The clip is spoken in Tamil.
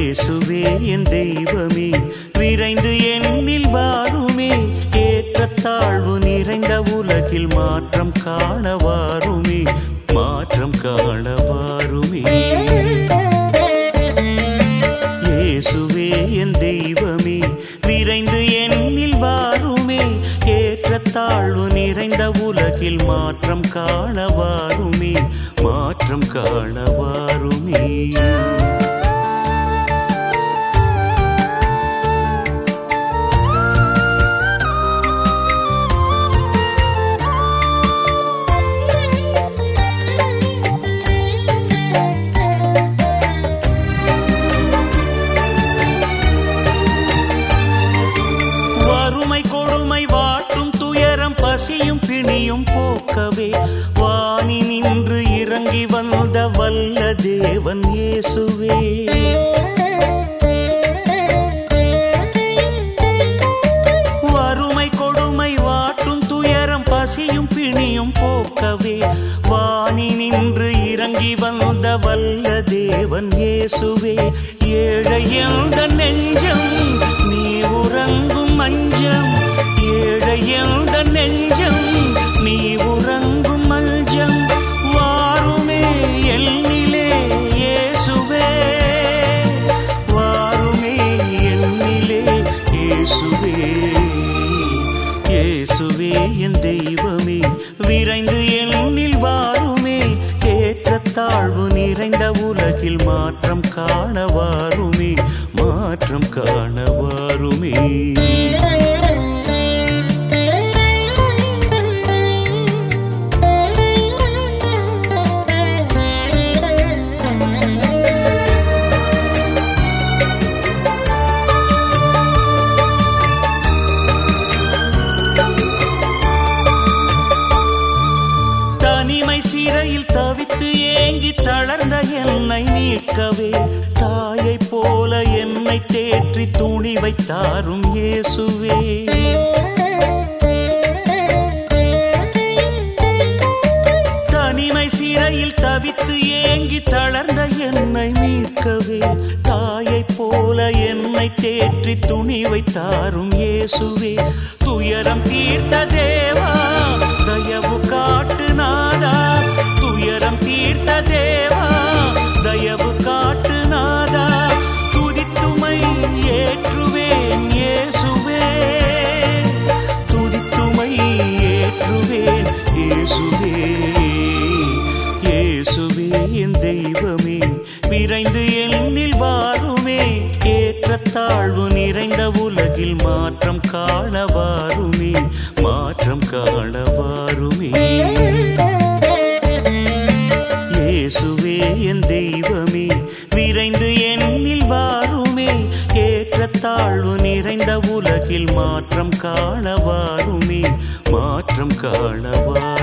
இயேசுவே என் தெய்வமே விரைந்து என்னில் வாருமே ஏற்றத்தாழ்வு நிறைந்த உலகில் மாற்றம் காண வாருமே மாற்றம் காண வாருமே இயேசுவே என் தெய்வமே விரைந்து என்னில் வாருமே ஏற்றத்தாழ்வு நிறைந்த உலகில் மாற்றம் காண வாருமே மாற்றம் காண வாருமே வறுமை கொடுமை வாட்டும் துயரம் பசியும் பிணியும் போக்கவே வாணி நின்று இறங்கி வந்த வல்ல தேவன் இயேசுவே வறுமை கொடுமை வாட்டும் துயரம் பசியும் பிணியும் போக்கவே வாணி நின்று இறங்கி வந்த வல்ல தேவன் இயேசுவே ஏழை எழுந்த நெஞ்சம் நீ உறங்கும் மஞ்சம் ஏழை எழுந்த நெஞ்சம் நீ உறங்கும் மஞ்சம் வாருமே என்னிலே இயேசுவே வாருமே என்னிலே இயேசுவே இயேசுவே என் தெய்வமே விரைந்து என்னில் வாருமே ஏற்றத்தாழ்வு நிறைந்த உலகில் மாற்றம் காண வாருமே மாற்றம் காண வாருமே தனிமை சிறையில் தவித்து ஏங்கி தளர்ந்த என்னை மீட்கவே தாயை போல என்னை தேற்றி துணி வைத்தாரும் இயேசுவே தனிமை சிறையில் தவித்து ஏங்கி தளர்ந்த என்னை மீட்கவே தாயை போல என்னை தேற்றி துணி வைத்தாரும் இயேசுவே துயரம் தீர்த்த தேவா தயவு காட்டு நாதா துயரம் தீர்த்த தேவா தயவு காட்டு நாதா துதித்துமை ஏற்றுவேன் இயேசுவே துதித்துமை ஏற்றுவேன் இயேசுவே இயேசுவே என் தெய்வமே விரைந்து என்னில் வாருமே ஏற்றத்தாழ்வு நிறைந்த உலகில் மாற்றம் காண வாருமே மாற்றம் காண வாருமே இயேசுவே என் தெய்வமே விரைந்து என்னில் வாருமே ஏற்றத்தாழ்வு நிறைந்த உலகில் மாற்றம் காண வாருமே மாற்றம் காண வாருமே